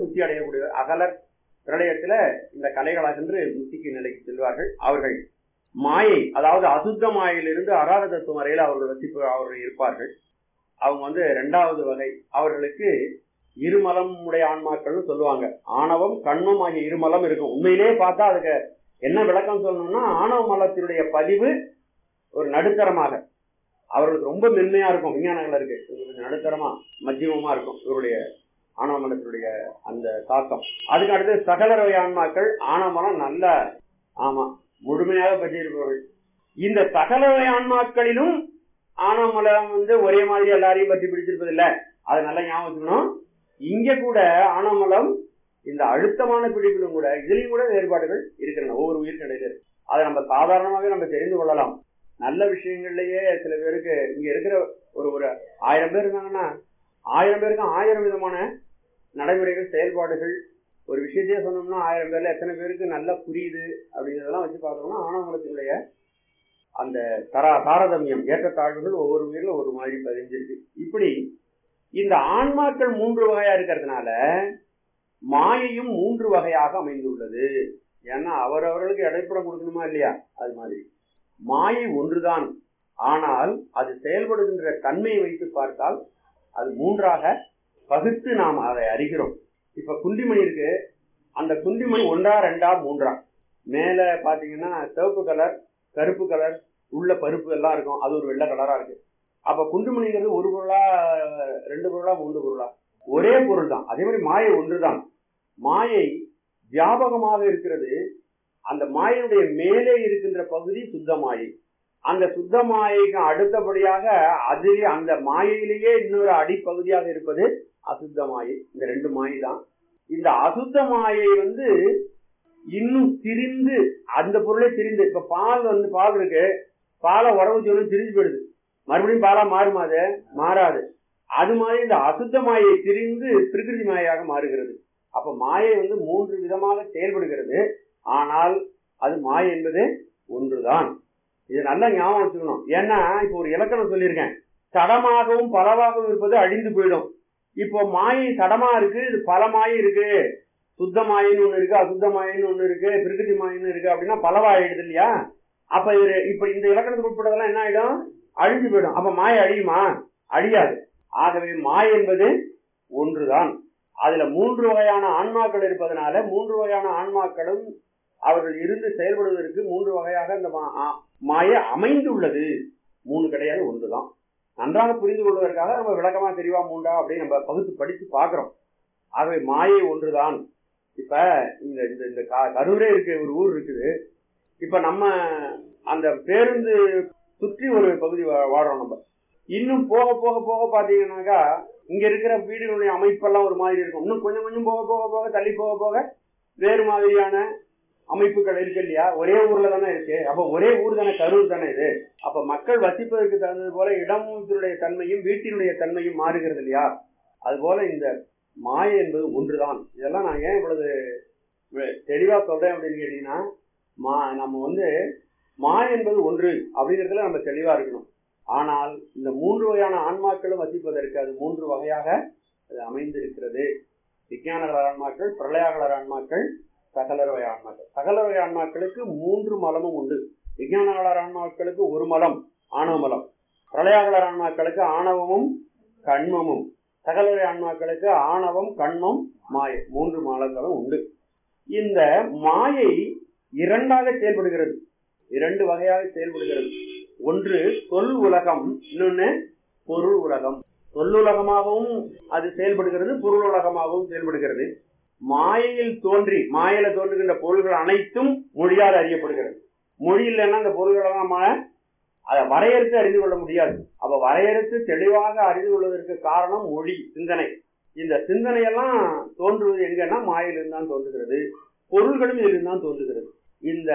முக்தி அடையக்கூடிய அகலர் பிரளயத்துல இந்த கலைகளாகென்று முக்திக்கு நிலைக்கு செல்வார்கள் அவர்கள் மாயை அதாவது அசுத்த மாயிலிருந்து அராத தத்துவம் வரையில் அவர்கள் வசிப்பு அவர்கள் இருப்பார்கள் அவங்க வந்து ரெண்டாவது வகை அவர்களுக்கு இருமலம் உடைய ஆன்மாக்கள்னு சொல்லுவாங்க ஆணவம் கண்மம் ஆகிய இருமலம் இருக்கும் உண்மையிலேயே பார்த்தா அதுக்கு என்ன விளக்கம் சொல்லணும்னா ஆணவ மலத்தினுடைய பதிவு ஒரு நடுத்தரமாக அவர்களுக்கு ரொம்ப மென்மையா இருக்கும் விஞ்ஞானங்கள் இருக்கு கொஞ்சம் நடுத்தரமா மத்தியமமா இருக்கும் இவருடைய ஆணவ மலத்தினுடைய அந்த தாக்கம் அதுக்கு அடுத்து சகலர வகை ஆன்மாக்கள் ஆணவ மலம் நல்ல ஆமா முழுமையாக பற்றியிருப்பவர்கள் இந்த சகல வகை ஆன்மாக்களிலும் ஆணவ மலம் வந்து ஒரே மாதிரி எல்லாரையும் பற்றி பிடிச்சிருப்பதில்ல அதை நல்லா ஞாபகம் வச்சுக்கணும் இங்க கூட ஆணவமலம் இந்த அழுத்தமான பிடிப்பிலும் கூட இதுலயும் கூட வேறுபாடுகள் இருக்கின்றன ஒவ்வொரு உயிர்நிலையில இருக்கு அதை நம்ம சாதாரணமாகவே நம்ம தெரிந்து கொள்ளலாம் நல்ல விஷயங்கள்லயே சில பேருக்கு இங்க இருக்கிற ஒரு ஒரு ஆயிரம் பேர் இருக்காங்கன்னா ஆயிரம் பேருக்கு ஆயிரம் விதமான நடைமுறைகள் செயல்பாடுகள் ஒரு விஷயத்தையே சொன்னோம்னா ஆயிரம் பேர்ல எத்தனை பேருக்கு நல்லா புரியுது அப்படிங்கிறதெல்லாம் வச்சு பார்த்தோம்னா ஆணவமலத்தினுடைய அந்த தரா தாரதமியம் ஏற்றத்தாழ்வுகள் ஒவ்வொரு உயிரிலும் ஒரு மாதிரி பதிஞ்சிருக்கு இப்படி இந்த ஆன்மாக்கள் மூன்று வகையா இருக்கிறதுனால மாயையும் மூன்று வகையாக அமைந்துள்ளது ஏன்னா அவரவர்களுக்கு இடைப்படம் கொடுக்கணுமா இல்லையா அது மாதிரி மாயை ஒன்றுதான் ஆனால் அது செயல்படுகின்ற தன்மையை வைத்து பார்த்தால் அது மூன்றாக பகுத்து நாம் அதை அறிகிறோம் இப்ப குண்டிமணி இருக்கு அந்த குண்டிமணி ஒன்றா ரெண்டா மூன்றா மேல பாத்தீங்கன்னா சிவப்பு கலர் கருப்பு கலர் உள்ள பருப்பு எல்லாம் இருக்கும் அது ஒரு வெள்ளை கலரா இருக்கு அப்ப குண்டுமணிங்கிறது ஒரு பொருளா ரெண்டு பொருளா மூன்று பொருளா ஒரே பொருள் தான் அதே மாதிரி மாயை ஒன்றுதான் மாயை வியாபகமாக இருக்கிறது அந்த மாயனுடைய மேலே இருக்கின்ற பகுதி சுத்த மாயை அந்த சுத்த மாயைக்கு அடுத்தபடியாக அதிலே அந்த மாயையிலேயே இன்னொரு அடிப்பகுதியாக இருப்பது அசுத்த மாயை இந்த ரெண்டு மாயை தான் இந்த அசுத்த மாயை வந்து இன்னும் திரிந்து அந்த பொருளே திரிந்து இப்ப பால் வந்து பால் இருக்கு பாலை உடம்பு சொல்லி திரிஞ்சு போயிடுது மறுபடியும் பாலா மாறுமா அது மாறாது அது மாதிரி இந்த அசுத்த மாயை திரிந்து பிரகிருதி மாயாக மாறுகிறது அப்ப மாயை வந்து மூன்று விதமாக செயல்படுகிறது ஆனால் அது மாயை என்பது ஒன்றுதான் இது நல்லா ஞாபகம் வச்சுக்கணும் ஏன்னா இப்போ ஒரு இலக்கணம் சொல்லியிருக்கேன் சடமாகவும் பலவாகவும் இருப்பது அழிந்து போயிடும் இப்போ மாயை சடமா இருக்கு இது பல மாயை இருக்கு சுத்த மாயின்னு ஒண்ணு இருக்கு அசுத்த மாயின்னு ஒண்ணு இருக்கு பிரகிருதி மாயின்னு இருக்கு அப்படின்னா பலவாயிடுது இல்லையா அப்ப இது இப்ப இந்த இலக்கணத்துக்கு உட்பட்டதெல்லாம் என்ன ஆயிடும் அழிஞ்சு போயிடும் அப்ப மாயை அழியுமா அழியாது ஆகவே மாய் என்பது ஒன்றுதான் அதுல மூன்று வகையான ஆன்மாக்கள் இருப்பதனால மூன்று வகையான ஆன்மாக்களும் அவர்கள் இருந்து செயல்படுவதற்கு மூன்று வகையாக இந்த மாய அமைந்துள்ளது மூணு கிடையாது ஒன்றுதான் நன்றாக புரிந்து கொள்வதற்காக நம்ம விளக்கமா தெரியவா மூண்டா அப்படின்னு நம்ம பகுத்து படித்து பார்க்கிறோம் ஆகவே மாயை ஒன்றுதான் இப்ப இந்த இந்த இந்த கரூரே இருக்கு ஒரு ஊர் இருக்குது இப்ப நம்ம அந்த பேருந்து சுற்றி ஒரு பகுதி வாடுறோம் நம்ம இன்னும் போக போக போக பாத்தீங்கன்னாக்கா இங்க இருக்கிற வீடுகளுடைய அமைப்பெல்லாம் ஒரு மாதிரி இருக்கும் இன்னும் கொஞ்சம் கொஞ்சம் போக போக போக தள்ளி போக போக வேறு மாதிரியான அமைப்புகள் இருக்கு இல்லையா ஒரே ஊர்ல தானே இருக்கு அப்ப ஒரே ஊர் தானே கரூர் தானே இது அப்ப மக்கள் வசிப்பதற்கு தகுந்தது போல இடத்தினுடைய தன்மையும் வீட்டினுடைய தன்மையும் மாறுகிறது இல்லையா அது போல இந்த மாயை என்பது ஒன்றுதான் இதெல்லாம் நான் ஏன் இவ்வளவு தெளிவா சொல்றேன் அப்படின்னு கேட்டீங்கன்னா மா நம்ம வந்து மாய் என்பது ஒன்று அப்படிங்கிறதுல நம்ம தெளிவா இருக்கணும் ஆனால் இந்த மூன்று வகையான ஆன்மாக்களும் வசிப்பதற்கு அது மூன்று வகையாக அது அமைந்திருக்கிறது விஞ்ஞானகலர் ஆன்மாக்கள் பிரளயாகலர் ஆன்மாக்கள் சகலர் வகை ஆன்மாக்கள் சகலர் வகை ஆன்மாக்களுக்கு மூன்று மலமும் உண்டு விஞ்ஞானகலர் ஆன்மாக்களுக்கு ஒரு மலம் ஆணவ மலம் பிரளயாகலர் ஆன்மாக்களுக்கு ஆணவமும் கண்மமும் சகலரை ஆன்மாக்களுக்கு ஆணவம் கண்மம் மாயை மூன்று மாலங்களும் உண்டு இந்த மாயை இரண்டாக செயல்படுகிறது இரண்டு வகையாக செயல்படுகிறது ஒன்று சொல் உலகம் இன்னொன்னு பொருள் உலகம் சொல்லுலகமாகவும் அது செயல்படுகிறது பொருள் உலகமாகவும் செயல்படுகிறது மாயையில் தோன்றி மாயில தோன்றுகின்ற பொருள்கள் அனைத்தும் மொழியால் அறியப்படுகிறது மொழி இல்லைன்னா அந்த பொருள்களை நம்ம அதை வரையறுத்து அறிந்து கொள்ள முடியாது அப்ப வரையறுத்து தெளிவாக அறிந்து கொள்வதற்கு காரணம் மொழி சிந்தனை இந்த சிந்தனையெல்லாம் தோன்றுவது எங்கன்னா மாயிலிருந்து தான் தோன்றுகிறது பொருள்களும் இதிலிருந்து தான் தோன்றுகிறது இந்த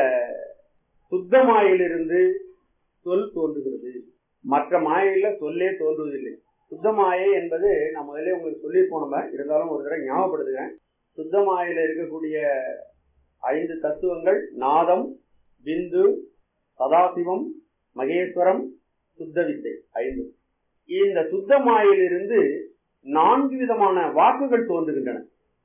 சுத்த மாயிலிருந்து சொல் தோன்றுகிறது மற்ற மாயையில சொல்லே தோன்றுவதில்லை சுத்த மாயை என்பது நான் முதல்ல உங்களுக்கு சொல்லி போனோம் இருந்தாலும் ஒரு தடவை ஞாபகப்படுத்துகிறேன் சுத்த மாயில இருக்கக்கூடிய ஐந்து தத்துவங்கள் நாதம் பிந்து சதாசிவம் மகேஸ்வரம் சுத்த வித்தை ஐந்து இந்த சுத்த மாயிலிருந்து நான்கு விதமான வாக்குகள் தோன்றுகின்றன